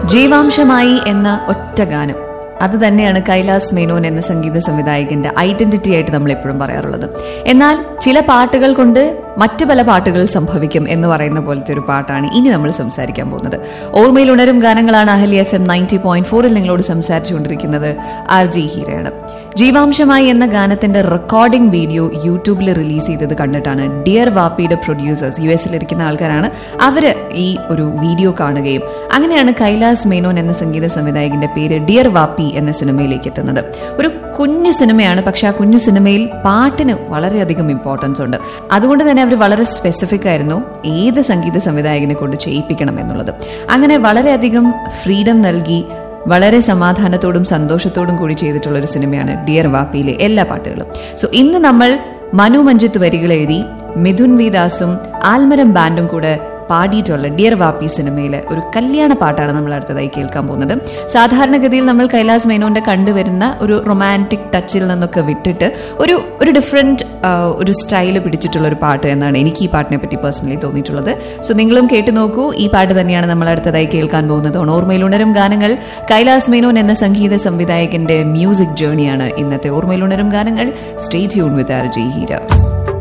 ജീവാംശമായി എന്ന ഒറ്റ ഗാനം അത് തന്നെയാണ് കൈലാസ് മേനോൻ എന്ന സംഗീത സംവിധായകന്റെ ഐഡന്റിറ്റി ആയിട്ട് നമ്മൾ എപ്പോഴും പറയാറുള്ളത് എന്നാൽ ചില പാട്ടുകൾ കൊണ്ട് മറ്റു പല പാട്ടുകൾ സംഭവിക്കും എന്ന് പറയുന്ന പോലത്തെ ഒരു പാട്ടാണ് ഇനി നമ്മൾ സംസാരിക്കാൻ പോകുന്നത് ഓർമ്മയിൽ ഉണരും ഗാനങ്ങളാണ് അഹലി എഫ് എം നയൻറ്റി പോയിന്റ് ഫോറിൽ നിങ്ങളോട് സംസാരിച്ചുകൊണ്ടിരിക്കുന്നത് ആർ ജി ഹീരയാണ് ജീവാംശമായി എന്ന ഗാനത്തിന്റെ റെക്കോർഡിംഗ് വീഡിയോ യൂട്യൂബിൽ റിലീസ് ചെയ്തത് കണ്ടിട്ടാണ് ഡിയർ വാപ്പിയുടെ പ്രൊഡ്യൂസേഴ്സ് യു എസിലിരിക്കുന്ന ആൾക്കാരാണ് അവര് ഈ ഒരു വീഡിയോ കാണുകയും അങ്ങനെയാണ് കൈലാസ് മേനോൻ എന്ന സംഗീത സംവിധായകന്റെ പേര് ഡിയർ വാപ്പി എന്ന സിനിമയിലേക്ക് എത്തുന്നത് ഒരു കുഞ്ഞു സിനിമയാണ് പക്ഷെ ആ കുഞ്ഞു സിനിമയിൽ പാട്ടിന് വളരെയധികം ഇമ്പോർട്ടൻസ് ഉണ്ട് അതുകൊണ്ട് തന്നെ അവർ വളരെ സ്പെസിഫിക് ആയിരുന്നു ഏത് സംഗീത സംവിധായകനെ കൊണ്ട് ചെയ്യിപ്പിക്കണം എന്നുള്ളത് അങ്ങനെ വളരെയധികം ഫ്രീഡം നൽകി വളരെ സമാധാനത്തോടും സന്തോഷത്തോടും കൂടി ചെയ്തിട്ടുള്ള ഒരു സിനിമയാണ് ഡിയർ വാപ്പിയിലെ എല്ലാ പാട്ടുകളും സോ ഇന്ന് നമ്മൾ മനു മഞ്ജിത്ത് വരികൾ എഴുതി മിഥുൻ വി ദാസും ആൽമരം ബാൻഡും കൂടെ പാടിയിട്ടുള്ള ഡിയർ വാപ്പി സിനിമയിലെ ഒരു കല്യാണ പാട്ടാണ് നമ്മൾ അടുത്തതായി കേൾക്കാൻ പോകുന്നത് സാധാരണഗതിയിൽ നമ്മൾ കൈലാസ് മേനോന്റെ കണ്ടുവരുന്ന ഒരു റൊമാൻറ്റിക് ടച്ചിൽ നിന്നൊക്കെ വിട്ടിട്ട് ഒരു ഒരു ഡിഫറെന്റ് ഒരു സ്റ്റൈല് പിടിച്ചിട്ടുള്ള ഒരു പാട്ട് എന്നാണ് എനിക്ക് ഈ പാട്ടിനെ പറ്റി പേഴ്സണലി തോന്നിയിട്ടുള്ളത് സോ നിങ്ങളും കേട്ടു നോക്കൂ ഈ പാട്ട് തന്നെയാണ് നമ്മൾ അടുത്തതായി കേൾക്കാൻ പോകുന്നത് ഓർമ്മയിൽ ഉണരും ഗാനങ്ങൾ കൈലാസ് മേനോൻ എന്ന സംഗീത സംവിധായകന്റെ മ്യൂസിക് ജേർണിയാണ് ഇന്നത്തെ ഓർമ്മയിൽ ഉണരും ഗാനങ്ങൾ stay tune with R G ഹീരോ